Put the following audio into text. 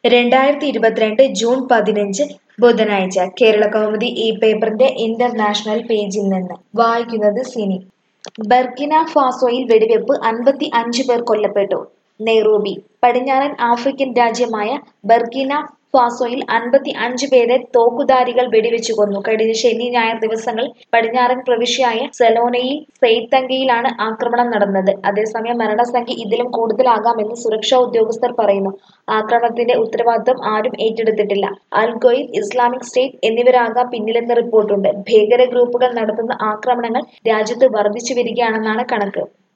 രണ്ടായിരത്തി ഇരുപത്തിരണ്ട് ജൂൺ പതിനഞ്ച് ബുധനാഴ്ച കേരള കൗമുദി ഈ പേപ്പറിന്റെ ഇന്റർനാഷണൽ പേജിൽ നിന്ന് വായിക്കുന്നത് സിനി ബർക്കിന ഫാസോയിൽ വെടിവെപ്പ് അൻപത്തി അഞ്ച് പേർ കൊല്ലപ്പെട്ടു നെയ്റോബി പടിഞ്ഞാറൻ ആഫ്രിക്കൻ രാജ്യമായ ബർക്കിന ഫാസോയിൽ അൻപത്തി അഞ്ച് പേരെ തോക്കുധാരികൾ വെടിവെച്ചു കൊന്നു കഴിഞ്ഞ ശനി ഞായർ ദിവസങ്ങളിൽ പടിഞ്ഞാറൻ പ്രവിശ്യയായ സെലോനയിൽ സെയ്തങ്കയിലാണ് ആക്രമണം നടന്നത് അതേസമയം മരണസംഖ്യ ഇതിലും കൂടുതലാകാമെന്ന് സുരക്ഷാ ഉദ്യോഗസ്ഥർ പറയുന്നു ആക്രമണത്തിന്റെ ഉത്തരവാദിത്വം ആരും ഏറ്റെടുത്തിട്ടില്ല അൽ ഖ്വയ്ദ് ഇസ്ലാമിക് സ്റ്റേറ്റ് എന്നിവരാകാം പിന്നിലെന്ന് റിപ്പോർട്ടുണ്ട് ഭീകര ഗ്രൂപ്പുകൾ നടത്തുന്ന ആക്രമണങ്ങൾ രാജ്യത്ത് വർദ്ധിച്ചു വരികയാണെന്നാണ് കണക്ക്